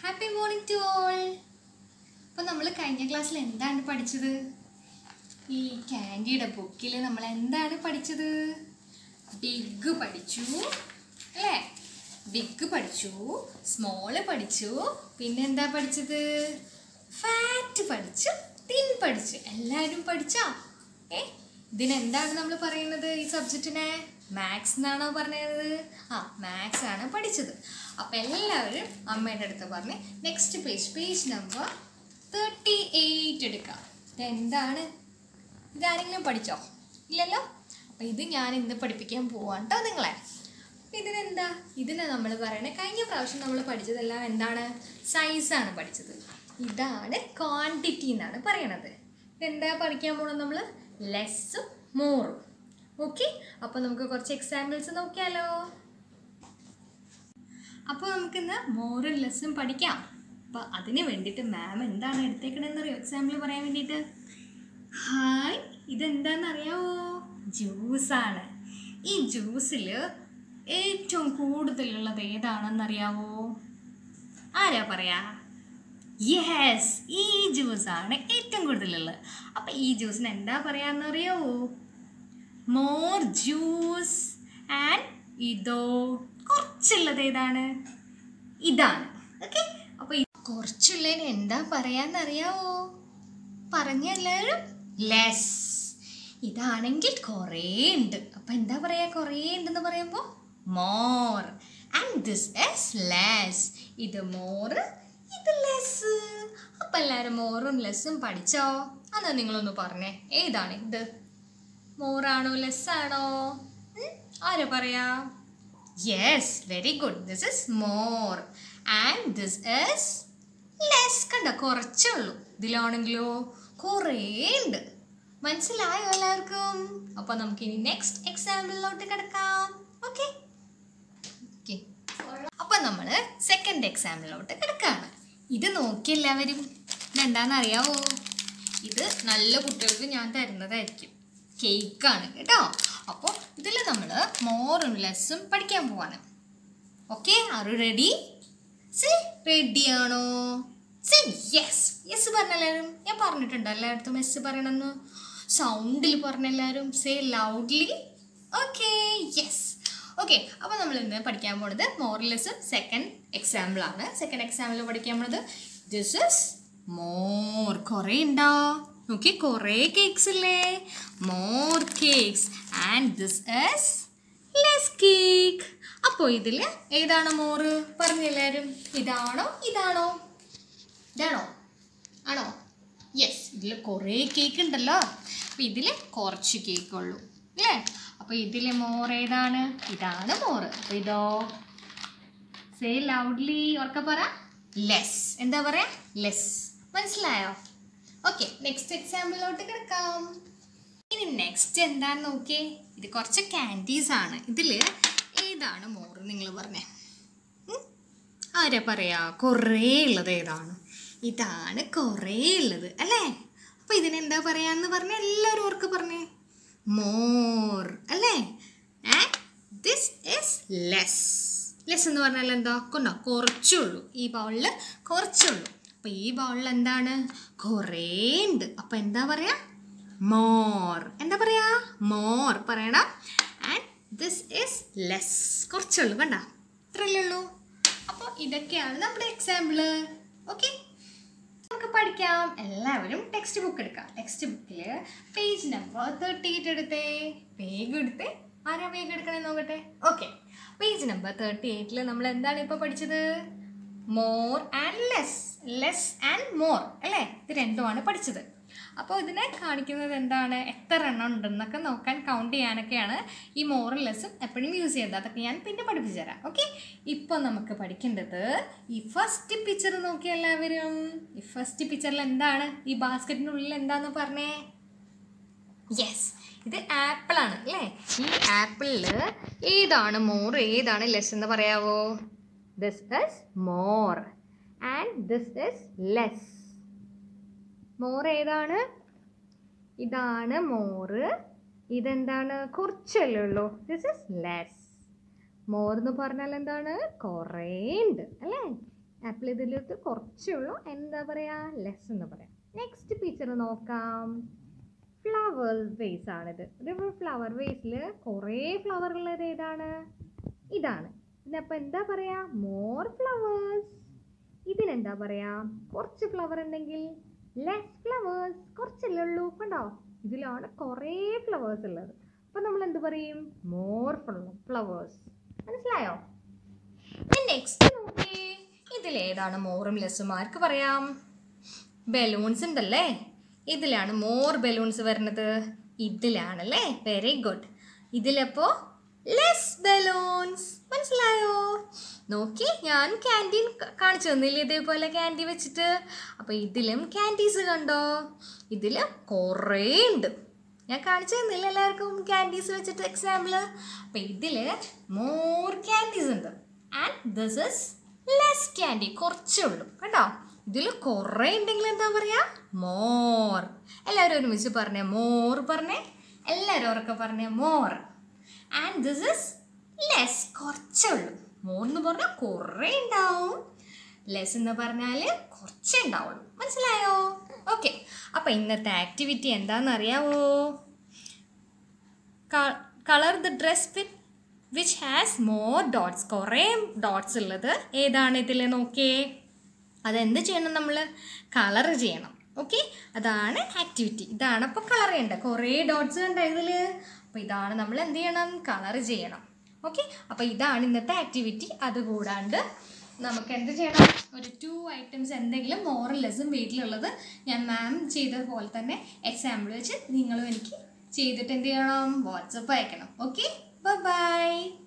Happy morning to all അപ്പോൾ നമ്മൾ കഴിഞ്ഞ ക്ലാസ്സിൽ എന്താണ് പഠിച്ചത് ഈ ക്യാൻഡിയുടെ ബുക്കിൽ നമ്മൾ എന്താണ് പഠിച്ചത് ബിഗ് പഠിച്ചു അല്ലേ ബിഗ് പഠിച്ചു സ്മോള് പഠിച്ചു പിന്നെ എന്താ പഠിച്ചത് ഫാറ്റ് പഠിച്ചു തിൻ പഠിച്ചു എല്ലാവരും പഠിച്ചോ ഏ ഇതിനെന്താണ് നമ്മൾ പറയുന്നത് ഈ സബ്ജക്റ്റിനെ മാത്സ് എന്നാണോ പറഞ്ഞത് ആ മാത്സ് ആണ് പഠിച്ചത് അപ്പം എല്ലാവരും അമ്മയുടെ അടുത്ത് പറഞ്ഞ് next page page number thirty eight എടുക്കാം ഇതെന്താണ് ഇതാരെങ്കിലും പഠിച്ചോ ഇല്ലല്ലോ അപ്പം ഇത് ഞാൻ ഇന്ന് പഠിപ്പിക്കാൻ പോവാണ് കേട്ടോ നിങ്ങളെ ഇതിനെന്താ ഇതിനെ നമ്മൾ പറയണേ കഴിഞ്ഞ പ്രാവശ്യം നമ്മൾ പഠിച്ചതെല്ലാം എന്താണ് സൈസാണ് പഠിച്ചത് ഇതാണ് ക്വാണ്ടിറ്റി എന്നാണ് പറയണത് ഇതെന്താ പഠിക്കാൻ പോണത് നമ്മൾ ലെസ്സും മോറും ഓക്കെ അപ്പോൾ നമുക്ക് കുറച്ച് എക്സാമ്പിൾസ് നോക്കിയാലോ അപ്പോൾ നമുക്കിന്ന് മോറും ലെസ്സും പഠിക്കാം അപ്പോൾ അതിന് വേണ്ടിയിട്ട് മാം എന്താണ് എടുത്തേക്കണമെന്ന് അറിയോ എക്സാമ്പിൾ പറയാൻ വേണ്ടിയിട്ട് ഹായ് ഇതെന്താണെന്ന് അറിയാമോ ജ്യൂസാണ് ഈ ജ്യൂസിൽ ഏറ്റവും കൂടുതലുള്ളത് ഏതാണെന്നറിയാവോ ആരാ പറയാ യെസ് ഈ ജ്യൂസാണ് ഏറ്റവും കൂടുതലുള്ളത് അപ്പം ഈ ജ്യൂസിന് എന്താ പറയാന്നറിയാവോ മോർ ജ്യൂസ് ആൻഡ് ഇതോ കുറച്ചുള്ളത് ഏതാണ് ഇതാണ് ഓക്കെ അപ്പോൾ കുറച്ചുള്ളതിന് എന്താ പറയാന്നറിയാവോ പറഞ്ഞ എല്ലാവരും ലെസ് ഇതാണെങ്കിൽ കുറേ ഉണ്ട് അപ്പം എന്താ പറയുക കുറേ ഉണ്ടെന്ന് പറയുമ്പോൾ more and this is less ഇത് മോർ ഇത് ലെസ് അപ്പം എല്ലാവരും മോറും ലെസ്സും പഠിച്ചോ എന്നാ നിങ്ങളൊന്ന് പറഞ്ഞേ ഏതാണ് ഇത് മോറാണോ ലെസ്സാണോ ആരാ പറയാ yes very good this is more and this is less കണ്ട കുറച്ചേ ഉള്ളൂ ഇതിലാണെങ്കിലോ കുറേ ഉണ്ട് മനസ്സിലായോ എല്ലാവർക്കും അപ്പോൾ നമുക്ക് ഇനി നെക്സ്റ്റ് എക്സാമ്പിളിലോട്ട് കിടക്കാം ഓക്കെ അപ്പൊ നമ്മൾ സെക്കൻഡ് എക്സാമ്പിളിലോട്ട് കിടക്കാണ് ഇത് നോക്കി എല്ലാവരും ഇതെന്താണെന്ന് അറിയാവോ ഇത് നല്ല കുട്ടികൾക്ക് ഞാൻ തരുന്നതായിരിക്കും കേക്കാണ് കേട്ടോ അപ്പോൾ ഇതിൽ നമ്മൾ മോറും ലെസ്സും പഠിക്കാൻ പോവാണ് ഓക്കെ ആറ് റെഡി സേ റെഡിയാണോ സേ യെസ് യെസ് പറഞ്ഞ എല്ലാവരും ഞാൻ പറഞ്ഞിട്ടുണ്ട് എല്ലായിടത്തും യെസ് പറയണമെന്ന് സൗണ്ടിൽ പറഞ്ഞ എല്ലാവരും say loudly okay yes okay അപ്പോൾ നമ്മൾ ഇന്ന് പഠിക്കാൻ പോണത് മോറലെസ് സെക്കൻഡ് എക്സാമ്പിൾ ആണ് സെക്കൻഡ് എക്സാമ്പിൾ പഠിക്കാൻ പോണത് ദിസ് ഇസ് മോർ കുറേ ഉണ്ടോ നോക്കി കുറേ കേക്ക്സ് ഇല്ലേ more cakes and this is less cake അപ്പോൾ ഇതിൽ ഏതാണ് മോറ് പറഞ്ഞു എല്ലാവരും ഇതാണോ ഇതാണോ ഇതാണോ ആണോ യെസ് ഇതിൽ കുറേ കേക്ക് ഉണ്ടല്ലോ അപ്പോൾ ഇതിൽ കുറച്ച് കേക്ക് ഉള്ളൂ അല്ലേ അപ്പോൾ ഇതിലെ മോർ ഏതാണ് ഇതാണ് മോർ അപ്പോൾ ഇതോ സേ ലൗഡ്ലി ഉറക്ക പറ ലെസ് എന്താ പറയാ ലെസ് മനസ്സിലായോ ഓക്കെ നെക്സ്റ്റ് എക്സാമ്പിളിലോട്ട് കിടക്കാം ഇനി നെക്സ്റ്റ് എന്താന്ന് നോക്കിയേ ഇത് കുറച്ച് ക്യാൻഡീസ് ആണ് ഇതിൽ ഏതാണ് മോർ നിങ്ങൾ പറഞ്ഞേ ഉം? ആരാ പറയാ കുറേ ഉള്ളത് ഏതാണ് ഇതാണ് കുറേ ഉള്ളത് അല്ലേ അപ്പോൾ ഇതിനെന്താ പറയാന്ന് പറഞ്ഞ എല്ലാവരും ഓർക്ക് പറഞ്ഞേ മോർ അല്ലേ and this is less less എന്ന് പറഞ്ഞാൽ എന്താ കൊണ്ടോ കുറച്ചേ ഉള്ളൂ ഈ ബൗളിൽ കുറച്ചേ ഉള്ളൂ അപ്പോൾ ഈ ബൗളിൽ എന്താണ് കുറേ ഉണ്ട് അപ്പോൾ എന്താ പറയാ മോർ എന്താ പറയാ മോർ പറയണം ആൻഡ് ദിസ് ഇസ് ലെസ് കുറച്ചേ ഉള്ളൂ കണ്ട ഇത്രയല്ലേ ഉള്ളൂ അപ്പോൾ ഇതൊക്കെയാണ് നമ്മുടെ എക്സാമ്പിള് ഓക്കെ നമുക്ക് പഠിക്കാം എല്ലാവരും ടെക്സ്റ്റ് ബുക്ക് എടുക്കാം ടെക്സ്റ്റ് ബുക്കിൽ പേജ് നമ്പർ തേർട്ടി എയ്റ്റ് എടുത്തേ വേഗം എടുത്തേ ആരാ വേഗം എടുക്കണേ നോക്കട്ടെ ഓക്കെ പേജ് നമ്പർ തേർട്ടി എയ്റ്റിൽ നമ്മൾ എന്താണ് ഇപ്പോൾ പഠിച്ചത് more and less less and more അല്ലേ ഇത് രണ്ടുമാണ് പഠിച്ചത് അപ്പോൾ ഇതിനെ കാണിക്കുന്നത് എന്താണ് എത്ര എണ്ണം ഉണ്ടെന്നൊക്കെ നോക്കാൻ കൗണ്ട് ചെയ്യാനൊക്കെയാണ് ഈ മോറും ലെസ്സും എപ്പോഴും യൂസ് ചെയ്യുന്നത് അതൊക്കെ ഞാൻ പിന്നെ പഠിപ്പിച്ചു തരാം ഓക്കെ ഇപ്പോൾ നമുക്ക് പഠിക്കേണ്ടത് ഈ ഫസ്റ്റ് പിക്ചർ നോക്കി എല്ലാവരും ഈ ഫസ്റ്റ് പിക്ചറിൽ എന്താണ് ഈ ബാസ്ക്കറ്റിനുള്ളിൽ എന്താന്ന് പറഞ്ഞേ യെസ് ഇത് ആപ്പിളാണ് അല്ലേ ഈ ആപ്പിളിൽ ഏതാണ് മോർ ഏതാണ് ലെസ് എന്ന് പറയാവോ this is more and this is less more ഏതാണ് ഇതാണ് മോറ് ഇതെന്താണ് കുറച്ചല്ലേ ഉള്ളൂ ദിസ് ഇസ് ലെസ് മോർ എന്ന് പറഞ്ഞാൽ എന്താണ് കുറേ ഉണ്ട് അല്ലേ ആപ്പിൾ ഇതിലത്ത് കുറച്ചേ ഉള്ളൂ എന്താ പറയുക ലെസ് എന്ന് പറയാം നെക്സ്റ്റ് പിക്ചർ നോക്കാം ഫ്ലവർ വേസ് ആണിത് ഒരു ഫ്ലവർ വേസിൽ കുറേ ഫ്ലവർ ഉള്ളത് ഏതാണ് ഇതാണ് ഇതിനപ്പോൾ എന്താ പറയുക മോർ ഫ്ലവേഴ്സ് ഇതിനെന്താ പറയുക കുറച്ച് ഫ്ലവർ ഉണ്ടെങ്കിൽ ലെസ് ഫ്ലവേഴ്സ് കുറച്ചല്ലേ ഉള്ളൂ കണ്ടോ ഇതിലാണ് കുറേ ഫ്ലവേഴ്സ് ഉള്ളത് അപ്പം നമ്മൾ എന്ത് പറയും മോർ ഫ്ലവേഴ്സ് മനസ്സിലായോ നെക്സ്റ്റ് നോക്കിയേ ഇതിലേതാണ് മോറും ലെസ്സും ആർക്ക് പറയാം ബലൂൺസ് ഉണ്ടല്ലേ ഇതിലാണ് മോർ ബലൂൺസ് വരുന്നത് ഇതിലാണല്ലേ വെരി ഗുഡ് ഇതിലപ്പോൾ ലെസ് ബലൂൺസ് മനസ്സിലായോ നോക്കി ഞാൻ ക്യാൻറ്റീൻ കാണിച്ചു തന്നില്ലേ ഇതേപോലെ ക്യാൻഡി വെച്ചിട്ട് അപ്പോൾ ഇതിലും ക്യാൻഡീസ് കണ്ടോ ഇതിൽ കുറേ ഉണ്ട് ഞാൻ കാണിച്ചു തന്നില്ല എല്ലാവർക്കും ക്യാൻഡീസ് വെച്ചിട്ട് എക്സാമ്പിൾ അപ്പോൾ ഇതിൽ മോർ ക്യാൻഡീസ് ഉണ്ട് and this is less candy കുറച്ചേ ഉള്ളൂ കേട്ടോ ഇതിൽ കുറേ ഉണ്ടെങ്കിൽ എന്താ പറയുക മോർ എല്ലാവരും ഒരുമിച്ച് പറഞ്ഞേ മോർ പറഞ്ഞേ എല്ലാവരും ഉറക്കെ പറഞ്ഞേ more and this is less കുറച്ചേ ഉള്ളൂ മോർ എന്ന് പറഞ്ഞാൽ കുറേ ഉണ്ടാവും ലെസ് എന്ന് പറഞ്ഞാൽ കുറച്ചേ ഉണ്ടാവുള്ളൂ മനസ്സിലായോ ഓക്കെ അപ്പോൾ ഇന്നത്തെ ആക്ടിവിറ്റി എന്താണെന്ന് അറിയാവോ colour the dress with which has more dots കുറേ ഡോട്ട്സ് ഉള്ളത് ഏതാണ് ഇതിൽ നോക്കിയേ അതെന്ത് ചെയ്യണം നമ്മൾ കളർ ചെയ്യണം ഓക്കെ അതാണ് ആക്ടിവിറ്റി ഇതാണ് അപ്പോൾ കളർ ചെയ്യേണ്ടത് കുറേ ഡോട്ട്സ് കണ്ട ഇതിൽ അപ്പോൾ ഇതാണ് നമ്മൾ എന്ത് ചെയ്യണം കളർ ചെയ്യണം ഓക്കെ അപ്പോൾ ഇതാണ് ഇന്നത്തെ ആക്ടിവിറ്റി അതുകൂടാണ്ട് നമുക്ക് എന്ത് ചെയ്യണം ഒരു ടു ഐറ്റംസ് എന്തെങ്കിലും മോറൽ ലെസ്സും വീട്ടിലുള്ളത് ഞാൻ മാം ചെയ്ത പോലെ തന്നെ എക്സാമ്പിൾ വെച്ച് നിങ്ങളും എനിക്ക് ചെയ്തിട്ട് എന്ത് ചെയ്യണം വാട്സപ്പ് അയക്കണം ഓക്കെ ബൈ